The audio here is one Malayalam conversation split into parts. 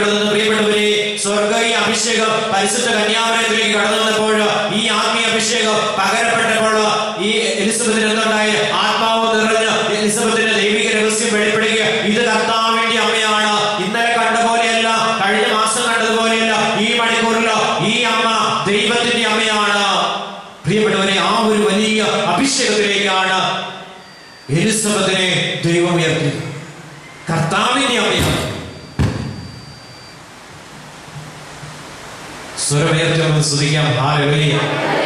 നിന്ന് പ്രിയപ്പെട്ടവരെ സ്വർഗീയ അഭിഷേകം പരിശുദ്ധ കന്യാമരത്തിലേക്ക് കടന്നു വന്നപ്പോൾ ഈ ആത്മീയ അഭിഷേകം പകരപ്പെട്ടപ്പോൾ ഈ എലിസബത്തിന് എന്തുണ്ടായി ആത്മാവ് നിറഞ്ഞ് എലിസബത്തിന്റെ ദൈവിക രഹസ്യം വെളിപ്പെടുക ഇത് കർത്താവിന്റെ അമ്മയാണ് ഇന്നലെ കണ്ട പോലെയല്ല കഴിഞ്ഞ മാസം കണ്ടതുപോലെയല്ല ഈ മണിക്കൂറിലോ ഈ അമ്മ ദൈവത്തിന്റെ അമ്മയാണ് പ്രിയപ്പെട്ടവരെ ആ ഒരു വലിയ അഭിഷേകത്തിലേക്കാണ് എലിസബത്തിനെ ദൈവം ഉയർത്തിയത് കർത്താവിന്റെ അമ്മയാണ് സ്വരമുയർത്തി നമുക്ക് സ്തുതിക്കാം ഹാലലുയ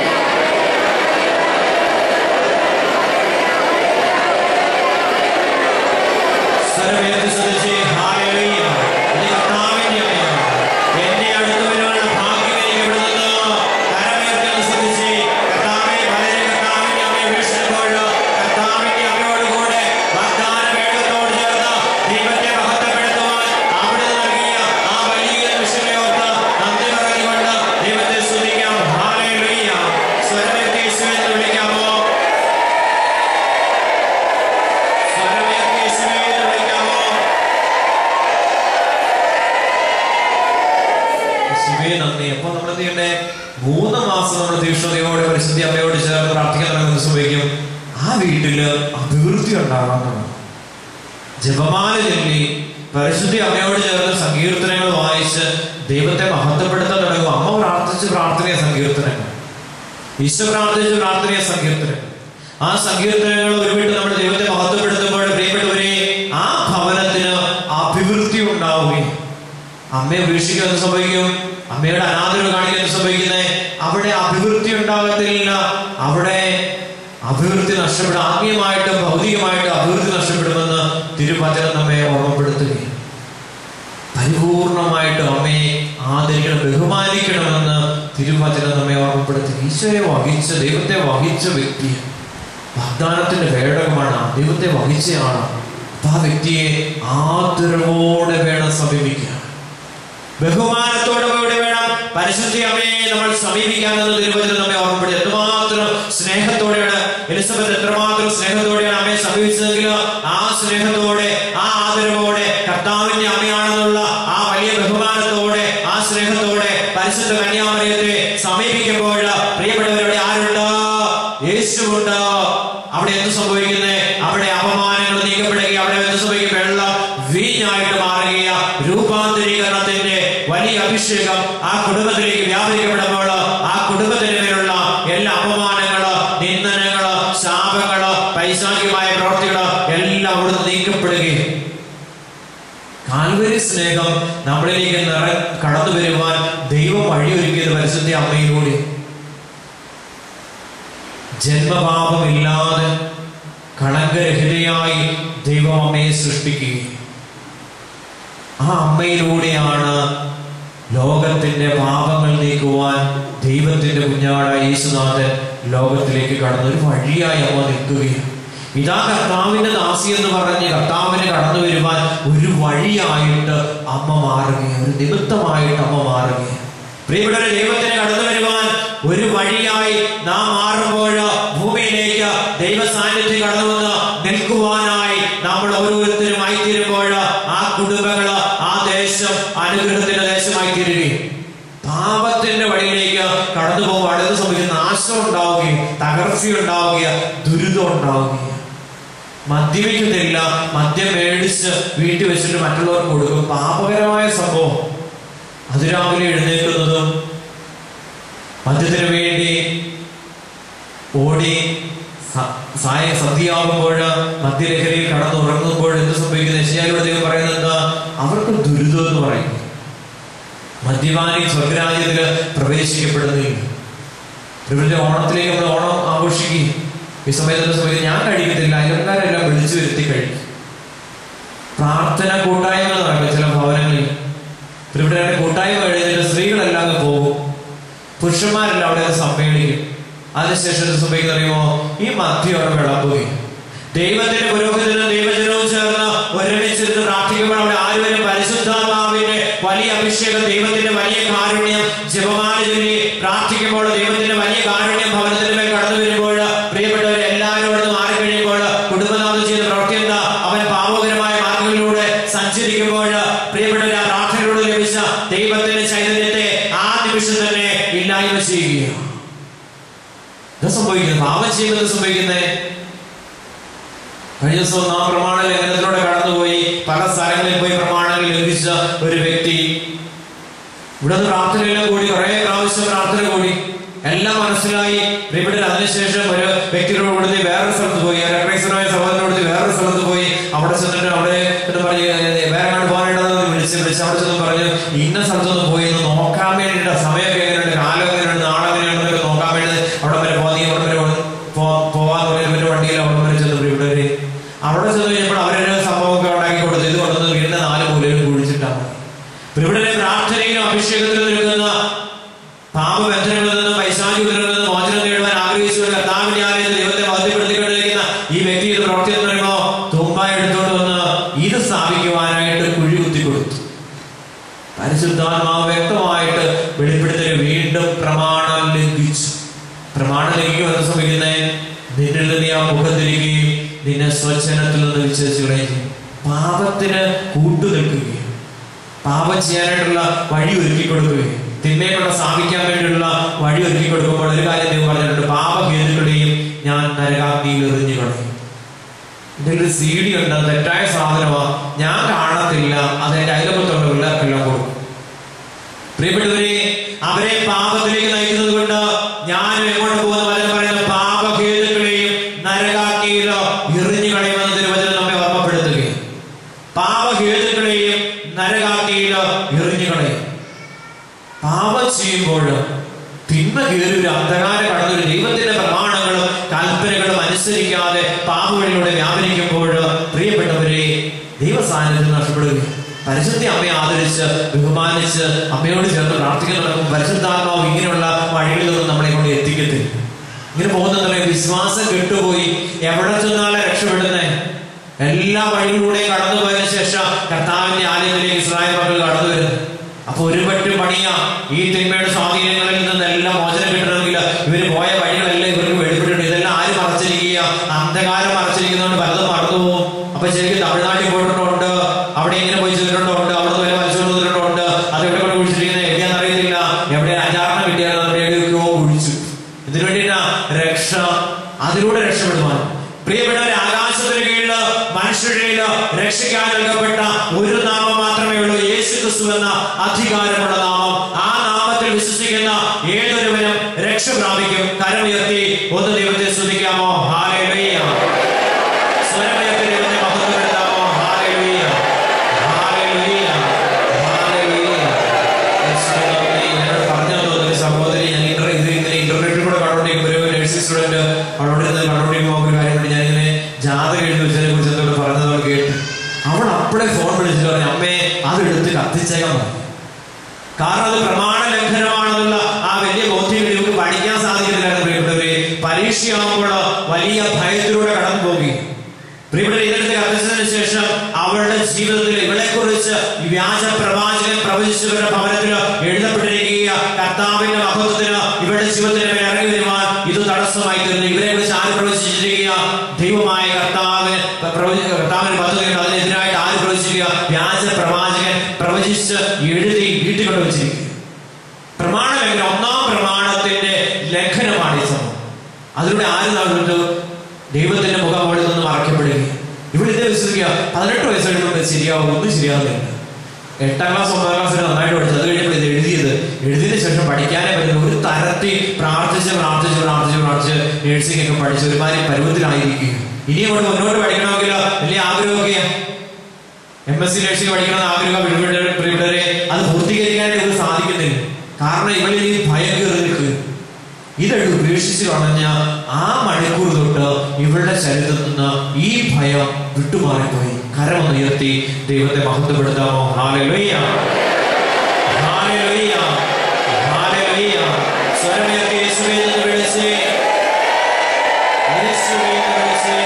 സ്വരമുയർത്തി സ്തുതിച്ച് ഹാലലുയ ഇത് കർത്താവിന്റെ അമ്മയാണ് എന്റെ അടുത്ത് വരുവാനുള്ള ഭാഗ്യം എനിക്ക് ഇവിടെ നിന്ന് കരമുയർത്തി ഒന്ന് സ്തുതിച്ച് കർത്താവെ വളരെ കർത്താവിന്റെ അമ്മയെ വീക്ഷിക്കുമ്പോൾ കർത്താവിന്റെ അമ്മയോടുകൂടെ വാഗ്ദാന വേഗത്തോട് ചേർന്ന് ദൈവത്തെ മഹത്വപ്പെടുത്തുവാൻ അവിടെ നൽകിയ ആ വലിയ വിഷയം ഓർത്ത് നന്ദി പറഞ്ഞുകൊണ്ട് ദൈവത്തെ സ്തുതിക്കാം ഹാലലുയ സ്വരമുയർത്തി യേശുവെ എന്ന് വിളിക്കാമോ സ്വരമുയർത്തി യേശുവെ എന്ന് വിളിക്കാമോ യേശുവേ നന്ദി അപ്പൊ നമ്മൾ എന്ത് ചെയ്യണ്ടേ മൂന്ന് മാസം നമ്മൾ തീക്ഷ്ണതയോടെ പരിശുദ്ധി അമ്മയോട് ചേർന്ന് പ്രാർത്ഥിക്കാൻ നമുക്ക് സംഭവിക്കും ആ വീട്ടില് അഭിവൃദ്ധി ഉണ്ടാകാൻ തുടങ്ങും ജപമാല ചൊല്ലി പരിശുദ്ധി അമ്മയോട് ചേർന്ന് സങ്കീർത്തനങ്ങൾ വായിച്ച് ദൈവത്തെ മഹത്വപ്പെടുത്താൻ തുടങ്ങും അമ്മ പ്രാർത്ഥിച്ച് പ്രാർത്ഥനയ സങ്കീർത്തനങ്ങൾ ഈശോ പ്രാർത്ഥിച്ച് പ്രാർത്ഥനയ സങ്കീർത്തനങ്ങൾ ആ സങ്കീർത്തനങ്ങൾ ഒരുമിട്ട് നമ്മൾ ദൈവത്തെ മഹത്വപ്പെടുത്തുമ്പോൾ പ്രിയപ്പെട്ടവരെ ആ ഭവനത്തിന് അഭിവൃദ്ധി ഉണ്ടാവുകയും അമ്മയെ ഉപേക്ഷിക്കുക എന്ന് സംഭവിക്കും അമ്മയുടെ അനാദരവ് കാണിക്കുക എന്ന് സംഭവിക്കുന്നത് അവിടെ അഭിവൃദ്ധി ഉണ്ടാകത്തില്ല അവിടെ അഭിവൃദ്ധി നഷ്ടപ്പെടും ആത്മീയമായിട്ടും ഭൗതികമായിട്ടും അഭിവൃദ്ധി നഷ്ടപ്പെടുമെന്ന് തിരുവചനം നമ്മെ ഓർമ്മപ്പെടുത്തുകയും പരിപൂർണമായിട്ടും അമ്മയെ ആദരിക്കണം ബഹുമാനിക്കണമെന്ന് തിരുവചനം നമ്മെ ഓർമ്മപ്പെടുത്തി ഈശോയെ വഹിച്ച ദൈവത്തെ വഹിച്ച വ്യക്തി വാഗ്ദാനത്തിന്റെ പേടകമാണ് ദൈവത്തെ വഹിച്ചയാണ് അപ്പൊ ആ വ്യക്തിയെ ആദരവോടെ വേണം സമീപിക്കാൻ ബഹുമാനത്തോടെ കൂടി വേണം പരിശുദ്ധി അമ്മയെ നമ്മൾ സമീപിക്കാമെന്ന് തിരുവചനം നമ്മെ ഓർമ്മപ്പെടുത്തി എത്രമാത്രം സ്നേഹത്തോടെയാണ് എലിസബത്ത് എത്രമാത്രം സ്നേഹത്തോടെയാണ് അമ്മയെ സമീപിച്ചതെങ്കിൽ ആ സ്നേഹത്തോടെ ആ ആദരവോടെ കർത്താവിന്റെ അമ്മയാണെന്നുള്ള ആ വലിയ ബഹുമാനത്തോടെ ആ സ്നേഹത്തോടെ പരിശുദ്ധ കന്യാമറിയത്തെ സമീപിക്കുമ്പോൾ പ്രിയപ്പെട്ടവരുടെ ആരുണ്ട് യേശുണ്ട് അവിടെ എന്ത് സംഭവിക്കുന്നത് അവിടെ അപമാനങ്ങൾ നീക്കപ്പെടുകയും അവിടെ എന്ത് സംഭവിക്കും വെള്ളം വീഞ്ഞായിട്ട് മാറുകയ രൂപാന്തരീകരണത്തിന്റെ വലിയ അഭിഷേകം ആ കുടുംബത്തിലേക്ക് വ്യാപരിക്കപ്പെടുമ്പോൾ ആ കുടുംബത്തിന് മേലുള്ള എല്ലാ അപമാനങ്ങള് നിന്ദനങ്ങള് ശാപങ്ങള് പൈശാചികമായ പ്രവൃത്തികള് എല്ലാം അവിടുന്ന് നീക്കപ്പെടുകയും കാൽവരി സ്നേഹം നമ്മളിലേക്ക് നിറ കടന്നു വരുവാൻ ദൈവം വഴിയൊരുക്കിയത് പരിശുദ്ധ അമ്മയിലൂടെ ജന്മപാപമില്ലാതെ കളങ്കരഹിതയായി ദൈവം അമ്മയെ സൃഷ്ടിക്കുകയും ആ അമ്മയിലൂടെയാണ് ലോകത്തിന്റെ പാപങ്ങൾ നീക്കുവാൻ ദൈവത്തിന്റെ കുഞ്ഞാടായ യേശുനാഥൻ ലോകത്തിലേക്ക് കടന്നു ഒരു വഴിയായി അമ്മ നിൽക്കുകയും ഇതാ കർത്താവിന്റെ ദാസി എന്ന് പറഞ്ഞ് കർത്താവിന് കടന്നു വരുവാൻ ഒരു വഴിയായിട്ട് അമ്മ മാറുകയും ഒരു നിമിത്തമായിട്ട് അമ്മ മാറുകയും പ്രിയപ്പെട്ടവരെ ദൈവത്തിന് കടന്നു വരുവാൻ ഒരു വഴിയായി നാം മാറുമ്പോൾ ഭൂമിയിലേക്ക് ദൈവ സാന്നിധ്യം കടന്നു വന്ന് നിൽക്കുവാനായി നമ്മൾ ഓരോരുത്തരുമായി തീരുമ്പോൾ ആ കുടുംബങ്ങള് ആ ദേശം അനുഗ്രഹത്തിന്റെ ദേശമായി തീരുകയും പാപത്തിന്റെ വഴിയിലേക്ക് കടന്നു പോകുമ്പോൾ അടുത്ത് സംഭവിക്കുന്ന നാശം ഉണ്ടാവുകയും തകർച്ച ഉണ്ടാവുകയും ദുരിതം ഉണ്ടാവുകയും മദ്യപിക്കുന്നില്ല മദ്യം മേടിച്ച് വീട്ടിൽ വെച്ചിട്ട് മറ്റുള്ളവർക്ക് കൊടുക്കും പാപകരമായ സംഭവം അതിരാവിലെ എഴുന്നേൽക്കുന്നതും മദ്യത്തിന് വേണ്ടി ഓടി സ- സായ സന്ധ്യയാകുമ്പോൾ മദ്യലഹരിയിൽ കടന്നുറങ്ങുമ്പോൾ എന്ത് സംഭവിക്കുന്നത് യശയായുടെ ദൈവം പറയുന്നത് എന്താ അവർക്ക് ദുരിതം എന്ന് പറയും മദ്യപാനി സ്വർഗരാജ്യത്തിൽ പ്രവേശിക്കപ്പെടുന്നില്ല ഇവരുടെ ഓണത്തിലേക്ക് നമ്മൾ ഓണം ആഘോഷിക്കുകയും ഈ സമയത്ത് സമയത്ത് ഞാൻ കഴിക്കത്തില്ല അയൽക്കാരെല്ലാം വിളിച്ചു വരുത്തി കഴിക്കും പ്രാർത്ഥന കൂട്ടായ്മ നടക്കും ചില ഭവനങ്ങളിൽ ഇവിടെ കൂട്ടായ്മ കഴിഞ്ഞിട്ട് സ്ത്രീകളെല്ലാം അങ്ങ് പോകും പുരുഷന്മാരെല്ലാം അവിടെ സമ്മേളിക്കും അതിനുശേഷം എന്ത് സംഭവിക്കുന്ന അറിയുമോ ഈ മദ്യം അവിടെ വിളമ്പുകയും ദൈവത്തിന്റെ പുരോഹിതനും ദൈവജനവും ചേർന്ന് ഒരുമിച്ചിരുന്ന് പ്രാർത്ഥിക്കുമ്പോൾ അവിടെ ആരുവരും പരിശുദ്ധാത്മാവിന്റെ വലിയ അഭിഷേകം ദൈവത്തിന്റെ വലിയ കാരുണ്യം ജപമാല ചൊല്ലി പ്രാർത്ഥിക്കുമ്പോൾ ദൈവത്തിന്റെ വലിയ കാരുണ്യം ഭവനത്തിന് മേൽ കടന്നു വരുമ്പോൾ പ്രിയപ്പെട്ടവർ എല്ലാവരും അവിടെ നിന്ന് മാറിക്കഴിയുമ്പോൾ കുടുംബനാഥം ചെയ്ത പ്രവൃത്തി എന്താ അവൻ പാവകരമായ മാർഗങ്ങളിലൂടെ സഞ്ചരിക്കുമ്പോൾ പ്രിയപ്പെട്ടവർ ആ പ്രാർത്ഥനയിലൂടെ ലഭിച്ച ഇല്ലായ്മ ചെയ്യുകയാണ് എന്താ സംഭവിക്കുന്നത് പാപം ചെയ്യുന്നത് സംഭവിക്കുന്നേ കഴിഞ്ഞ ദിവസം നാം പ്രമാണ ലംഘനത്തിലൂടെ കടന്നുപോയി പല സ്ഥലങ്ങളിൽ പോയി പ്രമാണങ്ങൾ ലംഘിച്ച ഒരു വ്യക്തി ഇവിടെ നിന്ന് പ്രാർത്ഥനയെല്ലാം കൂടി കുറെ പ്രാവശ്യം പ്രാർത്ഥന കൂടി എല്ലാം മനസ്സിലായി ഇവിടെ അതിനുശേഷം ഒരു വ്യക്തിയോട് കൊടുത്ത് വേറൊരു സ്ഥലത്ത് പോയി ഒരു ക്രൈസ്തവനായ സഹോദരനോട് വേറൊരു സ്ഥലത്ത് പോയി അവിടെ ചെന്നിട്ട് അവിടെ എന്ന് പറഞ്ഞ് വേറെ കണ്ട് പോകാനുണ്ടെന്ന് വിളിച്ച് വിളിച്ച് അവിടെ ചെന്ന് പറഞ്ഞു ഇന്ന സ്ഥലത്തൊന്ന് പോയി ഒന്ന് നോക്കാൻ വേണ്ടിയിട്ട് സമയമൊക്കെ എങ്ങനെയുണ്ട് കാലം എങ്ങനെയുണ്ട് നാളെ എങ്ങനെയുണ്ടെന്നൊക്കെ നോക്കാൻ വേണ്ടി അവിടെ വരെ പോകാൻ അവിടെ വരെ പോ- പോവാന്ന് പറഞ്ഞ ഇവരുടെ വണ്ടിയിൽ അവിടെ വരെ ചെന്നു ഇവിടെ വരെ അവിടെ ചെന്ന് കഴിഞ്ഞപ്പോൾ അവരൊരു സംഭവമൊക്കെ ഉണ്ടാക്കി കൊടുത്തു ഇത് കൊണ്ടുവന്ന് വീടിന്റെ നാല് മൂലയിലും കുഴിച്ചിട്ടാണ് ഇവിടെ പ്രാർത്ഥനയിലും അഭിഷേകത്തിലും നിൽക്കുന്ന പാപബന്ധനങ്ങളിൽ നിന്നും പൈശാചികളിൽ നിന്നും മോചനം നേടുവാൻ ആഗ്രഹിച്ചു ഒരു കർത്താവിന്റെ ആലയത്തിൽ ദൈവത്തെ ബോധ്യപ്പെടുത്തിക്കൊണ്ടിരിക്കുന്ന ഈ വ്യക്തി ഇത് പ്രവർത്തി എന്ന് പറയുമ്പോൾ തുമ്പ എടുത്തുകൊണ്ട് വന്ന് ഇത് സ്ഥാപിക്കുവാനായിട്ട് കുഴി കുത്തി കൊടുത്തു പരിശുദ്ധാത്മാവ് വ്യക്തമായിട്ട് വെളിപ്പെടുത്തൽ വീണ്ടും പ്രമാണം ലംഘിച്ചു പ്രമാണം ലംഘിക്കും എന്ന് സംഭവിക്കുന്നേ നിന്നിൽ നിന്ന് നീ ആ മുഖം തിരികുകയും നിന്നെ സ്വച്ഛനത്തിൽ നിന്ന് വിച്ഛേദിച്ചു കളയുകയും ചെയ്യും. പാപത്തിന് കൂട്ടു നിൽക്കുകയും പാപം ചെയ്യാനായിട്ടുള്ള വഴി ഒരുക്കി കൊടുക്കുകയും തിന്മയെക്കൊണ്ട് സ്ഥാപിക്കാൻ വേണ്ടിയുള്ള വഴി ഒരുക്കി കൊടുക്കുമ്പോൾ ഒരു കാര്യം ദൈവം പറഞ്ഞിട്ടുണ്ട് പാപഹേതുക്കളെയും ഞാൻ നരകാഗ്നിയിൽ എറിഞ്ഞു കളയും ഇതിൽ ഒരു സി ഡി ഉണ്ട് തെറ്റായ സാധനമാ ഞാൻ കാണത്തില്ല അത് എന്റെ അയലപ്പത്തുള്ള പിള്ളേർക്കെല്ലാം കൊടുക്കും പ്രിയപ്പെട്ടവരെ അവരെ പാപത്തിലേക്ക് നയിക്കുന്നത് കൊണ്ട് ഞാൻ എങ്ങോട്ട് പോകുന്ന പലരും പറയുന്ന പാപഹേതുക്കളെയും നരകാഗ്നിയിലോ എറിഞ്ഞു കളയുമെന്ന് തിരുവചനം നമ്മെ ഓർമ്മപ്പെടുത്തുകയും പാപഹേതുക്കളെയും നരകാഗ്നിയിലോ എറിഞ്ഞു കളയും പാപം ചെയ്യുമ്പോൾ തിന്മ കയറി ഒരു അന്ധകാരം കടന്നൊരു ദൈവത്തിന്റെ പ്രമാണങ്ങളും കൽപ്പനകളും അനുസരിക്കാതെ പാപവഴിയിലൂടെ വ്യാപരിക്കുമ്പോൾ പ്രിയപ്പെട്ടവരെ ദൈവ സാന്നിധ്യം നഷ്ടപ്പെടുകയും പരിശുദ്ധ അമ്മയെ ആദരിച്ച് ബഹുമാനിച്ച് അമ്മയോട് ചേർന്ന് പ്രാർത്ഥിക്കാൻ നടക്കും പരിശുദ്ധാത്മാവ് ഇങ്ങനെയുള്ള വഴികളിലൊന്നും നമ്മളെ കൊണ്ട് എത്തിക്കത്തില്ല ഇങ്ങനെ പോകുന്ന വിശ്വാസം കെട്ടുപോയി എവിടെ ചെന്നാലേ രക്ഷപ്പെടുന്നേ എല്ലാ വഴികളിലൂടെയും കടന്നു പോയതിനു ശേഷം കർത്താവിന്റെ ആലയത്തിലേക്ക് ഇസ്രായേൽ മക്കൾ കടന്നു വരുന്നു അപ്പൊ ഒരു പറ്റും പണിയാ ഈ തിന്മയുടെ സ്വാധീനങ്ങളിൽ നിന്നെല്ലാം മോചനം കിട്ടണമെങ്കിൽ ഇവര് പോയ വഴികളെല്ലാം ഇവർക്ക് വെളിപ്പെട്ടിട്ടുണ്ട് ഇതെല്ലാം ആര് മറച്ചിരിക്കുക അന്ധകാരം മറച്ചിരിക്കുന്നതുകൊണ്ട് പലതും മറന്നു പോകും അപ്പൊ ശരിക്കും തമിഴ്നാട്ടിൽ പോയിട്ടുണ്ട് അവിടെ ഇങ്ങനെ പോയി ചെയ്തിട്ടുണ്ടോ ഉണ്ട് അവിടെ വരെ മത്സ്യം വന്നിട്ടുണ്ട് അത് എവിടെ കൊണ്ട് കുഴിച്ചിരിക്കുന്നത് എവിടെയാന്ന് അറിയത്തില്ല എവിടെ അഞ്ചാറിന് കിട്ടിയാലും എവിടെയൊക്കെയോ കുഴിച്ചു ഇതിനു വേണ്ടിയിട്ടാ രക്ഷ അതിലൂടെ രക്ഷപ്പെടുവാൻ പ്രിയപ്പെട്ടവരെ ആകാശത്തിന് കീഴില് മനുഷ്യരുടെ കീഴില് രക്ഷിക്കാൻ നൽകപ്പെട്ട ഒരു നാമം മാത്രമേ ഉള്ളൂ യേശു ക്രിസ്തു എന്ന അധികാരമുള്ള നാമം ആ നാമത്തിൽ വിശ്വസിക്കുന്ന ഏതൊരുവനും രക്ഷ പ്രാപിക്കും കരമുയർത്തി ഒന്ന് ദൈവത്തെ സ്തുതിക്കാമോ ഹാലേലൂയ സ്വരമുയർത്തി ദൈവത്തെ മഹത്വപ്പെടുത്താമോ ഹാലേലൂയ ഹാലേലൂയ ഹാലേലൂയ യേശുവേ നന്ദി. എന്നോട് പറഞ്ഞു തന്നു ഒരു സഹോദരി ഞാൻ ഇന്റർ ഇത് ഇങ്ങനെ ഇന്റർനെറ്റിൽ കൂടെ കണ്ടോണ്ടിരിക്കും ഒരു നഴ്സിംഗ് സ്റ്റുഡന്റ് അവളോട് ഇരുന്ന് കണ്ടോണ്ടിരിക്കുമ്പോൾ ഒരു കാര്യം കൊണ്ട് ഞാൻ ഇങ്ങനെ ജാതകം എഴുതി വെച്ചതിനെ കുറിച്ച് എന്നോട് പറഞ്ഞത് കേട്ടു അവൾ അപ്പോഴേ ഫോൺ വിളിച്ചിട്ട് പറഞ്ഞു അമ്മേ അത് എടുത്ത് കത്തിച്ചേക്കാൻ പറഞ്ഞു കാരണം അത് പ്രമാണ ലംഘനമാണെന്നുള്ള ആ വലിയ ബോധ്യം ഇവർക്ക് പഠിക്കാൻ സാധിക്കുന്നില്ലായിരുന്നു പ്രിയപ്പെട്ടവരെ പരീക്ഷയാകുമ്പോൾ വലിയ ഭയത്തിലൂടെ കടന്നു പോകുകയും പ്രിയപ്പെട്ട ഇതെടുത്ത് കത്തിച്ചതിന് ശേഷം അവളുടെ ജീവിതത്തിൽ ഇവളെ കുറിച്ച് വ്യാജ പ്രവാചകൻ പ്രവചിച്ചവരുടെ ഭവനത്തിൽ എഴുതപ്പെട്ടിരിക്കുക കർത്താവിന്റെ മഹത്വത്തിന് ഇവരുടെ ജീവിതത്തിന് മേൽ ഇറങ്ങി വരുവാൻ ഇത് തടസ്സമായി തീർന്നു ഇവരെ കുറിച്ച് ആര് പ്രവചിച്ചിരിക്കുക ദൈവമായ കർത്താവിന് പ്രവചി- കർത്താവിന് പദ്ധതിയുണ്ട് അതിനെതിരായിട്ട് ആര് പ്രവചിച്ചിരിക്കുക വ്യാജ പ്രവാചകൻ പ്രവചിച്ച് എഴുതി വീട്ടിൽ കൊണ്ട് വെച്ചിരിക്കുക പ്രമാണ ലംഘനം ഒന്നാം പ്രമാണത്തിന്റെ ലംഘനമാണ് ഈ സംഭവം അതിലൂടെ ആര് നടന്നിട്ട് ദൈവത്തിന്റെ മുഖം അവിടെ നിന്ന് മറക്കപ്പെടുകയും ഇവിടെ ഇതേ വിശ്വസിക്കുക പതിനെട്ട് വയസ്സ് കഴിയുമ്പോൾ ശരിയാവും ഒന്നും ശരിയാവുന്നില്ല എട്ടാം ക്ലാസ് ഒമ്പതാം ക്ലാസ്സിൽ നന്നായിട്ട് പഠിച്ചു അത് കഴിഞ്ഞപ്പോൾ ഇത് എഴുതിയത് എഴുതിയതിനു ശേഷം പഠിക്കാനേ പറ്റുന്ന ഒരു തരത്തിൽ പ്രാർത്ഥിച്ച് പ്രാർത്ഥിച്ച് പ്രാർത്ഥിച്ച് പ്രാർത്ഥിച്ച് നേഴ്സിംഗ് ഒക്കെ പഠിച്ച് ഒരുമാതിരി പരുവത്തിലായിരിക്കുക ഇനി അങ്ങോട്ട് മുന്നോട്ട് പഠിക്കണമെങ്കിൽ വലിയ ആഗ്രഹമൊക്കെയാണ് എം എസ് സി നേഴ്സിംഗ് പഠിക്കണമെന്ന് ആഗ്രഹം പ്രിയപ്പെട്ടവരെ പ്രിയപ്പെട്ടവരെ അത് പൂർത്തീകരിക്കാനായിട്ട് ഇവർ സാധിക്കുന്നില്ല കാരണം ഇവളിൽ ഈ ഭയം കയറി നിൽക്കുക ഇതെടുത്ത് ഉപേക്ഷിച്ച് കളഞ്ഞ ആ മണിക്കൂർ തൊട്ട് ഇവളുടെ ശരീരത്തിൽ നിന്ന് ഈ ഭയം വിട്ടുമാറിപ്പോയി കരമൊന്നുയർത്തി ദൈവത്തെ മഹത്വപ്പെടുത്താമോ ഹാലലുയ്യ ഹാലലുയ്യ ഹാലലുയ്യ സ്വരമുയർത്തി യേശുവേ എന്ന് വിളിച്ചേ യേശുവേ എന്ന് വിളിച്ചേ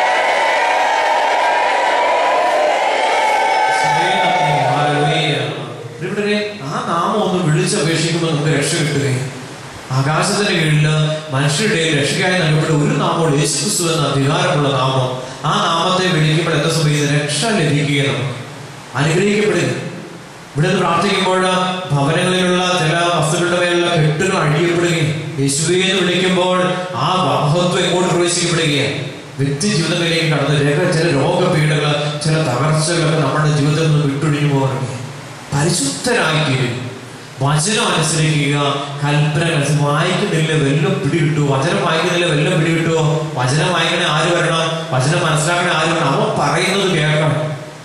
പ്രിയപ്പെട്ടവരെ, ആ നാമം ഒന്ന് വിളിച്ചപേക്ഷിക്കുമ്പോൾ നമുക്ക് രക്ഷ കിട്ടുകയും ആകാശത്തിന്റെ കീഴില് മനുഷ്യരുടെ രക്ഷയ്ക്കായി നൽകപ്പെട്ട ഒരു നാമം യേശുക്രിസ്തു എന്ന അധികാരമുള്ള നാമം ആ നാമത്തെ വിളിക്കുമ്പോൾ എന്താ സംഭവിക്കുന്നത് രക്ഷ ലഭിക്കുക നമുക്ക് അനുഗ്രഹിക്കപ്പെടുക ഇവിടെ നിന്ന് പ്രാർത്ഥിക്കുമ്പോൾ ഭവനങ്ങളിലുള്ള ചില വസ്തുക്കളുടെ മേലുള്ള കെട്ടുകൾ അഴിയപ്പെടുകയും യേശുവേ എന്ന് വിളിക്കുമ്പോൾ ആ മഹത്വം എങ്ങോട്ട് പ്രവേശിക്കപ്പെടുകയാണ് വ്യക്തി ജീവിതങ്ങളിലേക്ക് കടന്ന് രേഖ ചില രോഗപീഠകൾ ചില തകർച്ചകളൊക്കെ നമ്മുടെ ജീവിതത്തിൽ നിന്ന് വിട്ടൊഴിഞ്ഞു പോകണമെങ്കിൽ പരിശുദ്ധരായിത്തീരും വചനം അനുസരിക്കുക കൽപ്പന അനുസരിച്ച് വായിക്കുന്നില്ല വെല്ലം പിടികിട്ടു വചനം വായിക്കുന്നില്ല വെല്ലം പിടികിട്ടുമോ വചനം വായിക്കണേ ആര് വരണം വചനം മനസ്സിലാക്കണേ ആര് വരണം അവൻ പറയുന്നത് കേൾക്കണം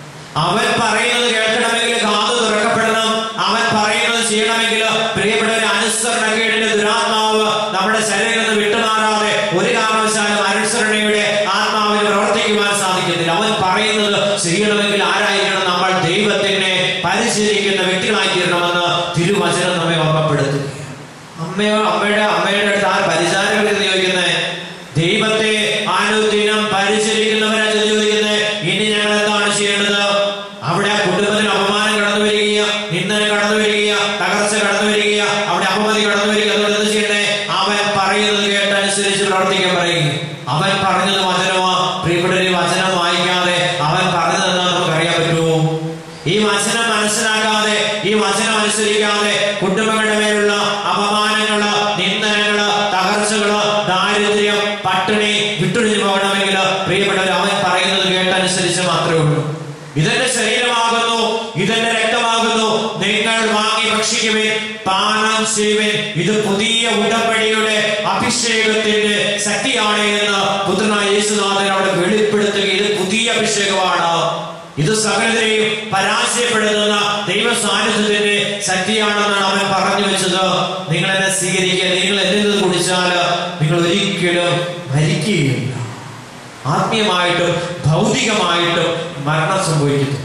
അവൻ പറയുന്നത് കേൾക്കണമെങ്കിൽ കാത് തുറക്കപ്പെടണം അവൻ പറയുന്നത് ചെയ്യണമെങ്കിൽ പ്രിയപ്പെട്ടവരെ അനുസരണക്കേടിന്റെ ദുരാത്മാവ് നമ്മുടെ ശരീരം നിന്ന് വിട്ടുമാറാതെ ഒരു കാരണവശാലും അനുസരണയുടെ ആത്മാവിന് പ്രവർത്തിക്കുവാൻ സാധിക്കുന്നില്ല അവൻ പറയുന്നത് ചെയ്യണമെങ്കിൽ ആരായിരിക്കണം നമ്മൾ ദൈവത്തിനെ പരിശീലിക്കുന്ന വ്യക്തികളായി തീരണമെന്ന് തിരുവചനം നമ്മെ ഓർമ്മപ്പെടുത്തുക അമ്മയോ അമ്മയുടെ അമ്മയുടെ അടുത്ത് ആ പരിചാരകർ എന്ന് ചോദിക്കുന്നത് ദൈവത്തെ അനുദിനം പരിശീലിക്കുന്നവരാ ചെന്ന് ചോദിക്കുന്നത് ഇനി ഞങ്ങൾ എന്താണ് ചെയ്യേണ്ടത് അവിടെ ആ കുടുംബത്തിന് അപമാനം കടന്നു വരിക നിന്ദനം കടന്നു വരിക തകർച്ച കടന്നു വരിക അവിടെ അപമതി കടന്നു വരിക അതുകൊണ്ട് എന്ത് ചെയ്യണേ അവൻ പറയുന്നത് കേട്ടനുസരിച്ച് പ്രവർത്തിക്കാൻ പറയുക അവൻ പറഞ്ഞത് വചനമോ പ്രിയപ്പെട്ടൊരു വചനം വായിക്കാതെ അവൻ പറഞ്ഞത് എന്താ നമുക്ക് അറിയാൻ പറ്റുമോ ഈ വചനം മനസ്സിലാക്കാതെ ഈ വചനം അനുസരിക്കാതെ കുടുംബങ്ങളുടെ മേലുള്ള അപമാനങ്ങള് നിന്ദനങ്ങള് തകർച്ചകള് ദാരിദ്ര്യം പട്ടിണി വിട്ടൊഴിഞ്ഞു പോകണമെങ്കിൽ പ്രിയപ്പെട്ടവർ അവൻ പറയുന്നത് കേട്ടനുസരിച്ച് മാത്രമേ ഉള്ളൂ ഇതെന്റെ ശരീരമാകുന്നു ഇതെന്റെ രക്തമാകുന്നു നിങ്ങൾ വാങ്ങി ഭക്ഷിക്കുവിൻ പാനം ചെയ്യുവിൻ ഇത് പുതിയ ഉടമ്പടിയുടെ അഭിഷേകത്തിന്റെ ശക്തിയാണ് എന്ന് പുത്രനായ യേശുനാഥൻ അവിടെ വെളിപ്പെടുത്തുക ഇത് പുതിയ അഭിഷേകമാണ് ഇത് സകലരെയും പരാജയപ്പെടുത്തുന്ന ദൈവ സാന്നിധ്യത്തിന്റെ ശക്തിയാണെന്നാണ് അവൻ പറഞ്ഞു വെച്ചത് നിങ്ങൾ എന്നെ സ്വീകരിക്കുക നിങ്ങൾ എന്നിൽ നിന്ന് കുടിച്ചാൽ നിങ്ങൾ ഒരിക്കലും മരിക്കുകയില്ല ആത്മീയമായിട്ടും ഭൗതികമായിട്ടും മരണം സംഭവിക്കുന്നു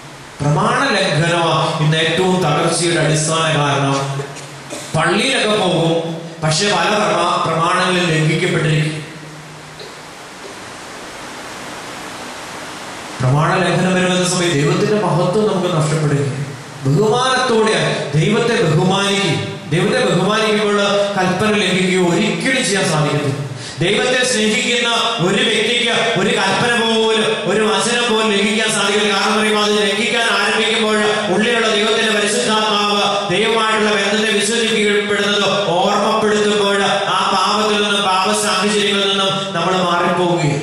പ്രമാണ ലംഘനമാണ് ഇന്ന് ഏറ്റവും തകർച്ചയുടെ അടിസ്ഥാന കാരണം പള്ളിയിലൊക്കെ പോകും പക്ഷെ പല പ്രമാ പ്രമാണങ്ങളിൽ ലംഘിക്കപ്പെട്ടിരിക്കും പ്രമാണ ലംഘനം വരുന്ന സമയത്ത് ദൈവത്തിന്റെ മഹത്വം നമുക്ക് നഷ്ടപ്പെടുകയും ബഹുമാനത്തോടെ ദൈവത്തെ ബഹുമാനിക്കും ദൈവത്തെ ബഹുമാനിക്കുമ്പോൾ കൽപ്പന ലംഘിക്കുകയോ ഒരിക്കലും ചെയ്യാൻ സാധിക്കത്തില്ല ദൈവത്തെ സ്നേഹിക്കുന്ന ഒരു വ്യക്തിക്ക് ഒരു കൽപ്പന പോലും ഒരു വചനം പോലും ലംഘിക്കാൻ സാധിക്കില്ല കാരണം പറയുമ്പോൾ അത് ലംഘിക്കാൻ ആരംഭിക്കുമ്പോൾ ഉള്ളിലുള്ള ദൈവത്തിന്റെ പരിശുദ്ധാത്മാവ് ദൈവമായിട്ടുള്ള ബന്ധത്തെ വിശ്വസിക്കപ്പെടുന്നത് ഓർമ്മപ്പെടുത്തുമ്പോൾ ആ പാപത്തിൽ നിന്നും പാപ സാഹചര്യങ്ങളിൽ നിന്നും നമ്മൾ മാറിപ്പോവുകയും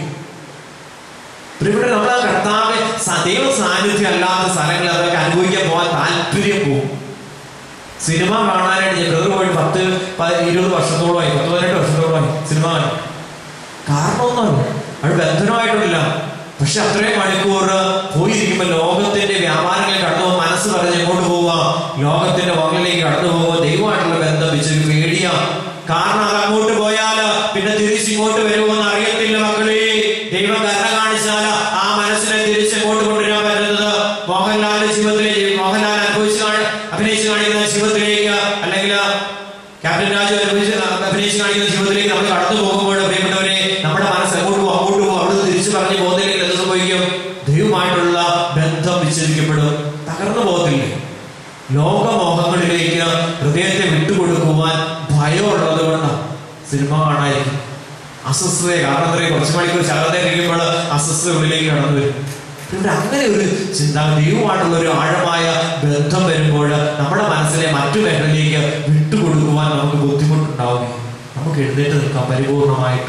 ഇവിടെ നമ്മൾ ആ കർത്താവ് സ- ദൈവ സാന്നിധ്യം അല്ലാത്ത സ്ഥലങ്ങളിൽ അതൊക്കെ അനുഭവിക്കാൻ പോകാൻ താല്പര്യം പോകും സിനിമ കാണാനായിട്ട് ഞാൻ ബ്രദർ പോയിട്ട് പത്ത് പ- ഇരുപത് വർഷത്തോളമായി പത്ത് പതിനെട്ട് വർഷത്തോളമായി സിനിമ കാണാൻ കാരണമൊന്നുമല്ല അവിടെ ബന്ധനമായിട്ടില്ല പക്ഷെ അത്രയും മണിക്കൂർ പോയിരിക്കുമ്പോൾ ലോകത്തിന്റെ വ്യാപാരങ്ങളിൽ കടന്നു പോകുമ്പോൾ മനസ്സ് പറഞ്ഞ് എങ്ങോട്ട് പോവുക ലോകത്തിന്റെ വകലിലേക്ക് കടന്നു പോകുമ്പോൾ ദൈവമായിട്ടുള്ള ബന്ധം വെച്ച് പേടിയാ കാരണം അത് അങ്ങോട്ട് പോയാൽ പിന്നെ തിരിച്ച് ഇങ്ങോട്ട് വരുമോന്ന് അറിയത്തില്ല മക്കളെ ദൈവം കരുണ കാണിച്ചാൽ ആ മനസ്സിനെ തിരിച്ച് എങ്ങോട്ട് കൊണ്ടുവരാൻ പറ്റുന്നത് മോഹൻലാലിന്റെ ജീവിതത്തിലേക്ക് മോഹൻലാൽ അനുഭവിച്ച് കാണി- അഭിനയിച്ച് കാണിക്കുന്ന ജീവിതത്തിലേക്ക് അല്ലെങ്കിൽ ക്യാപ്റ്റൻ രാജു അനുഭവിച്ച് അഭിനയിച്ച് കാണിക്കുന്ന ജീവിതത്തിലേക്ക് നമ്മൾ കടന്നു പോകുമ്പോൾ പ്രിയപ്പെട്ടവരെ നമ്മുടെ മനസ്സ് എങ്ങോട്ട് പോകും അങ്ങോട്ട് പോകും അവിടെ നിന്ന് തിരിച്ചു പറഞ്ഞു പോകുന്നില്ലെങ്കിൽ എന്ത് സംഭവിക്കും ദൈവമായിട്ടുള്ള ബന്ധം വിച്ഛേദിക്കപ്പെടും തകർന്നു പോകത്തില്ലേ ലോകമോഹങ്ങളിലേക്ക് ഹൃദയത്തെ വിട്ടുകൊടുക്കുവാൻ ഭയമുള്ളത് കൊണ്ടാണ് സിനിമ കാണാതിരിക്കും അസ്വസ്ഥത കാരണം എന്താ കുറച്ച് മണിക്കൂർ ശാരദ കഴിയുമ്പോൾ അസ്വസ്ഥത ഉള്ളിലേക്ക് കടന്നു വരും ഇവിടെ അങ്ങനെ ഒരു ചിന്ത ദൈവമായിട്ടുള്ള ഒരു ആഴമായ ബന്ധം വരുമ്പോൾ നമ്മുടെ മനസ്സിനെ മറ്റു മേഖലയിലേക്ക് വിട്ടുകൊടുക്കുവാൻ നമുക്ക് ബുദ്ധിമുട്ടുണ്ടാവുകയും നമുക്ക് എഴുന്നേറ്റ് നിൽക്കാം പരിപൂർണമായിട്ട്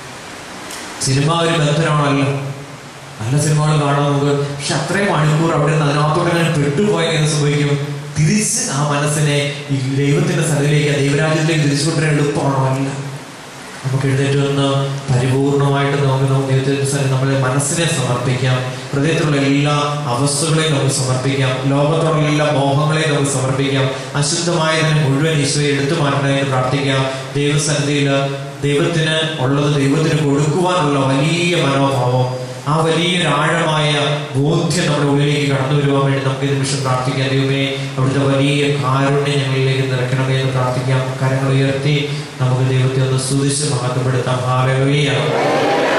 സിനിമ ഒരു ബന്ധനമാണല്ലോ നല്ല സിനിമകൾ കാണാൻ നമുക്ക് പക്ഷെ അത്രയും മണിക്കൂർ അവിടെ നിന്ന് അതിനകത്തോടെ അങ്ങനെ പെട്ടുപോയ എന്ത് സംഭവിക്കും തിരിച്ച് ആ മനസ്സിനെ ഈ ദൈവത്തിന്റെ സ്ഥലത്തിലേക്ക് ആ ദൈവരാജ്യത്തിലേക്ക് തിരിച്ചു കൊണ്ടുവരാൻ എളുപ്പമാണോ അല്ല നമുക്ക് എഴുന്നേറ്റ് വന്ന് പരിപൂർണമായിട്ട് നമുക്ക് നമുക്ക് ദൈവത്തിന്റെ സ്ഥലം നമ്മുടെ മനസ്സിനെ സമർപ്പിക്കാം ഹൃദയത്തിലുള്ള എല്ലാ അവസ്ഥകളെയും നമുക്ക് സമർപ്പിക്കാം ലോകത്തോടുള്ള എല്ലാ മോഹങ്ങളെയും നമുക്ക് സമർപ്പിക്കാം അശുദ്ധമായതിനെ മുഴുവൻ ഈശോയെ എടുത്തു മാറ്റണമെന്ന് പ്രാർത്ഥിക്കാം ദൈവസന്നിധിയിൽ ദൈവത്തിന് ഉള്ളത് ദൈവത്തിന് കൊടുക്കുവാനുള്ള വലിയ മനോഭാവം ആ വലിയൊരു ആഴമായ ബോധ്യം നമ്മുടെ ഉള്ളിലേക്ക് കടന്നു വരുവാൻ വേണ്ടി നമുക്ക് ഈ നിമിഷം പ്രാർത്ഥിക്കാം ദൈവമേ അവിടുത്തെ വലിയ കാരുണ്യം ഞങ്ങളിലേക്ക് നിറയ്ക്കണമേ എന്ന് പ്രാർത്ഥിക്കാം കരങ്ങൾ ഉയർത്തി നമുക്ക് ദൈവത്തെ ഒന്ന് സ്തുതിച്ച് മഹത്വപ്പെടുത്താം ഹാലലുയ്യ